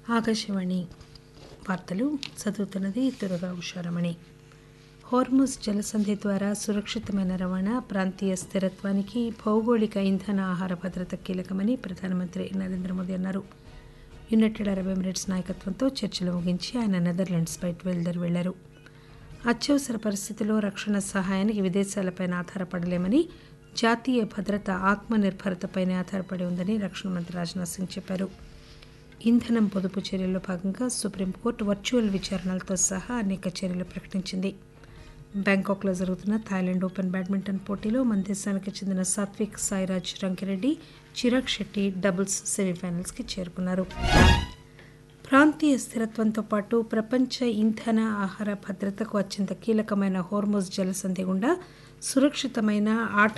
ఆకాశవాణి వార్తలు చదువుతున్నది దుర్గా ఉషారమణి హోర్ముజ్ జలసంధి ద్వారా సురక్షితమైన రవాణా ప్రాంతీయ స్థిరత్వానికి భౌగోళిక ఇంధన ఆహార భద్రత కీలకమని ప్రధానమంత్రి నరేంద్ర మోదీ అన్నారు యునైటెడ్ అరబ్ ఎమిరేట్స్ నాయకత్వంతో చర్చలు ముగించి ఆయన నెదర్లాండ్స్ బయలుదేరి వెళ్లారు అత్యవసర పరిస్థితుల్లో రక్షణ సహాయానికి విదేశాలపై ఆధారపడలేమని జాతీయ భద్రత ఆత్మనిర్భరతపైనే ఆధారపడి ఉందని రక్షణ మంత్రి రాజ్నాథ్ సింగ్ చెప్పారు ఇంధనం పొదుపు చర్యల్లో భాగంగా సుప్రీంకోర్టు వర్చువల్ విచారణలతో సహా అనేక చర్యలు ప్రకటించింది బ్యాంకాక్లో జరుగుతున్న థాయిలాండ్ ఓపెన్ బ్యాడ్మింటన్ పోటీలో మన దేశానికి చెందిన సాత్విక్ సాయిరాజ్ రంకిరెడ్డి చిరాగ్ శెట్టి డబుల్స్ సెమీఫైనల్స్కి చేరుకున్నారు ప్రాంతీయ స్థిరత్వంతో పాటు ప్రపంచ ఇంధన ఆహార భద్రతకు అత్యంత కీలకమైన హోర్మోజ్ జలసంధి గుండా సురక్షితమైన ఆట